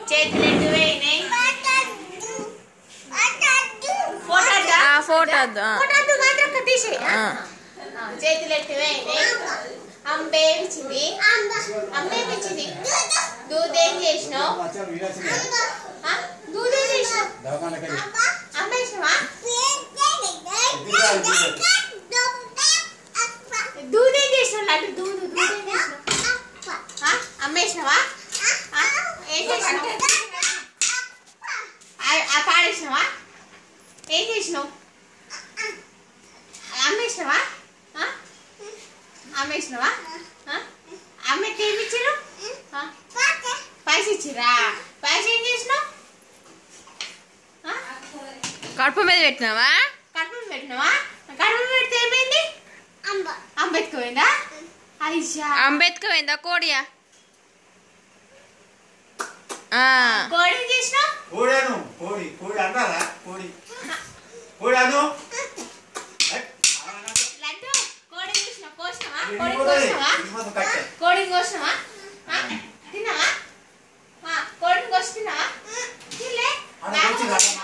చేతులు ఎటు పోయినాయి ఫోటో వద్దా? ఆ, ఫోటో వద్దు, ఆ. ఫోటో వద్దు, మాత్రం ఒక్క తీసేయ్, ఆ? ఆ. ఆ, చేతులు ఎట్టు పోయినాయి అంబే ఇచ్చింది అమ్మే ఇచ్చింది దూద్ ఏం చేసినావు ఆ? దూద్ ఏం చేసినావు అమ్మ వేసినావా దూద్ ఏం చేసినావు లడ్డు దూదు దూద్ ఏం చేసినావు ఆ? అమ్మేసినావా ఆ? ఏం చేసినావు ఆ- ఆ పాడేసినావా ఏం చేసినావు అమ్మేసినావా ఆ? అమ్మేసినావా ఆ? అమ్మకి ఏమి ఇచ్చారు ఆ? పైస ఇచ్చిరా పైస ఏం చేసినావు ఆ? కడుపు మీద పెట్టినావా కడుపు పెట్టినావా కడుపు పెడితే ఏమైంది అంబెత్తుకోయిందా ఐషా అంబేద్కర్ పోయిందా కోడియా ఆ. కోడి ఏం చేసినావు కోడాను కోడి కోడి అంటారా కోడి కోడాను లడ్డు కోడి చూసినావు కోసినావా కోడి కోసినావా మొత్తం కట్టే కోడిని కోసినావా ఆ? తిన్నావా ఆ, కోడిని కోసి తిన్నావా తినలే అలా వచ్చిందా